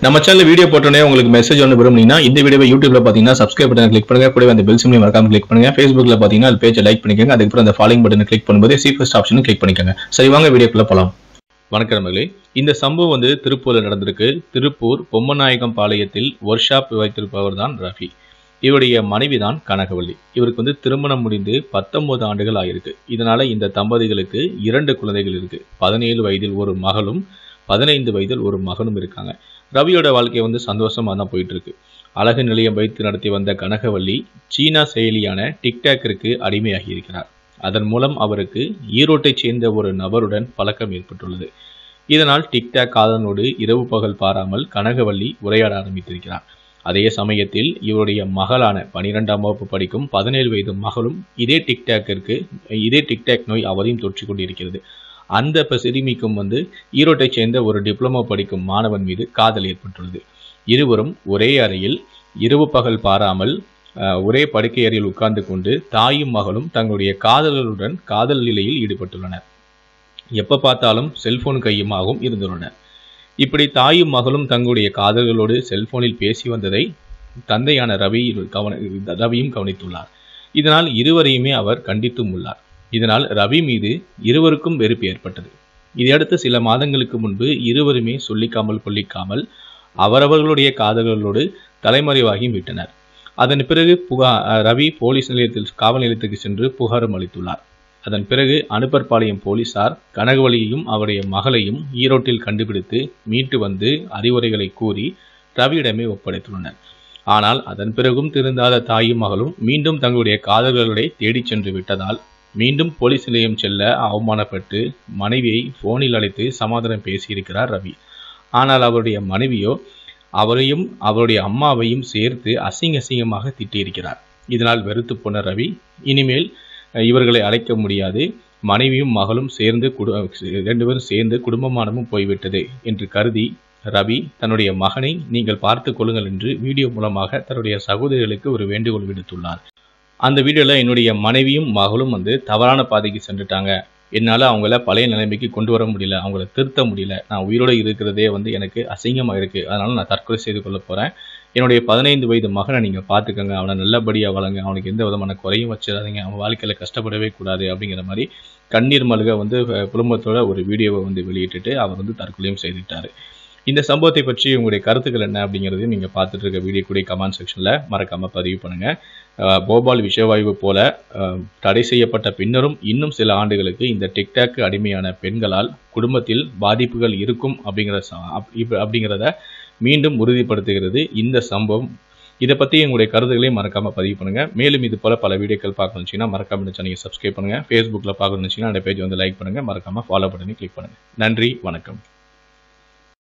நம்ம channel video போட்டோன்னே உங்களுக்கு மெசேஜ் ஒன்று விரும்புனீங்கன்னா இந்த வீடியோவை யூடியூப்ல பார்த்தீங்கன்னா சப்ஸ்கிரைப் பட்டன் கிளிக் பண்ணுங்க கூடவே அந்த பெல் சிம்லையும் மறக்காம கிளிக் பண்ணுங்க ஃபேஸ்புக்ல பார்த்தீங்கன்னா அது பேஜை லைக் பண்ணிக்கோங்க அதுக்கப்புறம் அந்த ஃபாலோயிங் பட்டனை கிளிக் பண்ணும்போது சீஃபஸ்ட் ஆப்ஷனும் கிளிக் பண்ணிக்கோங்க சரி வாங்க வீடியோக்குள்ள போலாம் வணக்கம் நண்பர்களே இந்த சம்பவம் வந்து திருப்பூர்ல நடந்திருக்கு திருப்பூர் பொம்மநாயகம் பாளையத்தில் ஒர்க் ஷாப் வைத்திருப்பவர் தான் ரஃபி இவருடைய மனைவி தான் கனகவள்ளி இவருக்கு வந்து திருமணம் முடிந்து பத்தொன்பது ஆண்டுகள் ஆயிருக்கு இதனால இந்த தம்பதிகளுக்கு இரண்டு குழந்தைகள் இருக்கு பதினேழு வயதில் ஒரு மகளும் பதினைந்து வயதில் ஒரு மகனும் இருக்காங்க ரவியோட வாழ்க்கை வந்து சந்தோஷமா தான் போயிட்டு இருக்கு அழகு நிலையம் வைத்து நடத்தி வந்த கனகவள்ளி சீனா செயலியான டிக்டாக்கிற்கு அடிமையாகி இருக்கிறார் அதன் மூலம் அவருக்கு ஈரோட்டைச் சேர்ந்த ஒரு நபருடன் பழக்கம் ஏற்பட்டுள்ளது இதனால் டிக்டாக் காதலனோடு இரவு பகல் பாராமல் கனகவள்ளி உரையாட ஆரம்பித்திருக்கிறார் அதே சமயத்தில் இவருடைய மகளான பனிரெண்டாம் வகுப்பு படிக்கும் பதினேழு வயது மகளும் இதே டிக்டாக்கிற்கு இதே டிக்டாக் நோய் அவரையும் தொற்றிக் கொண்டிருக்கிறது அந்த ப- சிறுமிக்கும் வந்து ஈரோட்டைச் சேர்ந்த ஒரு டிப்ளமோ படிக்கும் மாணவன் மீது காதல் ஏற்பட்டுள்ளது இருவரும் ஒரே அறையில் இரவு பகல் பாராமல் அஹ், ஒரே படுக்கை அறையில் உட்கார்ந்து கொண்டு தாயும் மகளும் தங்களுடைய காதலருடன் காதல் நிலையில் ஈடுபட்டுள்ளனர் எப்ப பார்த்தாலும் செல்போன் கையுமாகவும் இருந்துள்ளனர் இப்படி தாயும் மகளும் தங்களுடைய காதல்களோடு செல்போனில் பேசி வந்ததை தந்தையான ரவி கவன ரவியும் கவனித்துள்ளார் இதனால் இருவரையுமே அவர் கண்டித்தும் உள்ளார் இதனால் ரவி மீது இருவருக்கும் வெறுப்பு ஏற்பட்டது இதையடுத்து சில மாதங்களுக்கு முன்பு இருவருமே சொல்லிக்காமல் கொல்லிக்காமல் அவரவர்களுடைய காதல்களோடு தலைமறைவாகி விட்டனர் அதன் பிறகு புகா அஹ் ரவி போலீஸ் நிலையத்தில் காவல் நிலையத்துக்கு சென்று புகாரும் அளித்துள்ளார் அதன் பிறகு அனுப்பர்பாளையம் போலீசார் கனகவழியையும் அவருடைய மகளையும் ஈரோட்டில் கண்டுபிடித்து மீட்டு வந்து அறிவுரைகளை கூறி ரவியிடமே ஒப்படைத்துள்ளனர் ஆனால் அதன் பிறகும் திருந்தாத தாயும் மகளும் மீண்டும் தங்களுடைய காதல்களை தேடிச் சென்று விட்டதால் மீண்டும் போலீஸ் நிலையம் செல்ல அவமானப்பட்டு மனைவியை போனில் அழைத்து சமாதானம் பேசியிருக்கிறார் ரவி ஆனால் அவருடைய மனைவியோ அவரையும் அவருடைய அம்மாவையும் சேர்த்து அசிங்க அசிங்கமாக திட்டியிருக்கிறார் இதனால் வெறுத்து போன ரவி இனிமேல் அஹ், இவர்களை அழைக்க முடியாது மனைவியும் மகளும் சேர்ந்து குடு ரெண்டு பேரும் சேர்ந்து குடும்பமானமும் போய்விட்டது என்று கருதி ரவி தன்னுடைய மகனை நீங்கள் பார்த்து கொள்ளுங்கள் என்று வீடியோ மூலமாக தன்னுடைய சகோதரிகளுக்கு ஒரு வேண்டுகோள் விடுத்துள்ளார் அந்த வீடியோல என்னுடைய மனைவியும் மகளும் வந்து தவறான பாதைக்கு சென்றுட்டாங்க என்னால் அவங்கள பழைய நிலைமைக்கு கொண்டு வர முடியல அவங்கள திருத்த முடியல நான் உயிரோடு இருக்கிறதே வந்து எனக்கு அசிங்கமாக இருக்குது அதனால நான் தற்கொலை செய்து கொள்ள போகிறேன் என்னுடைய பதினைந்து வயது மகனை நீங்கள் பார்த்துக்கங்க அவனை நல்லபடியாக வளங்க அவனுக்கு எந்த விதமான குறையும் வச்சிடாதீங்க அவன் வாழ்க்கையில் கஷ்டப்படவே கூடாது அப்படிங்கிற மாதிரி கண்ணீர் மல்க வந்து அஹ், குடும்பத்தோட ஒரு வீடியோவை வந்து வெளியிட்டுட்டு அவர் வந்து தற்கொலையும் செய்துட்டாரு இந்த சம்பவத்தை பற்றி உங்களுடைய கருத்துக்கள் என்ன அப்படிங்கிறதையும் நீங்கள் பார்த்துட்டு இருக்க வீடியோ கூட கமெண்ட் செக்ஷனில் மறக்காமல் பதிவு பண்ணுங்கள் அஹ் போபால் விஷவாயு போல அஹ், தடை செய்யப்பட்ட பின்னரும் இன்னும் சில ஆண்டுகளுக்கு இந்த டிக்டாக் அடிமையான பெண்களால் குடும்பத்தில் பாதிப்புகள் இருக்கும் அப்படிங்கிற ச- அப்- இப்ப- அப்படிங்கிறத மீண்டும் உறுதிப்படுத்துகிறது இந்த சம்பவம் இதை பற்றி உங்களுடைய கருத்துக்களையும் மறக்காம பதிவு பண்ணுங்க மேலும் இது போல பல வீடியோக்கள் பார்க்கணுச்சுன்னா மறக்காம இந்த சேனலை சப்ஸ்கிரைப் பண்ணுங்க ஃபேஸ்புக்கில் பார்க்கணுச்சுன்னா அந்த பேஜ் வந்து லைக் பண்ணுங்க மறக்காம ஃபாலோ பண்ணி கிளிக் பண்ணுங்க நன்றி வணக்கம்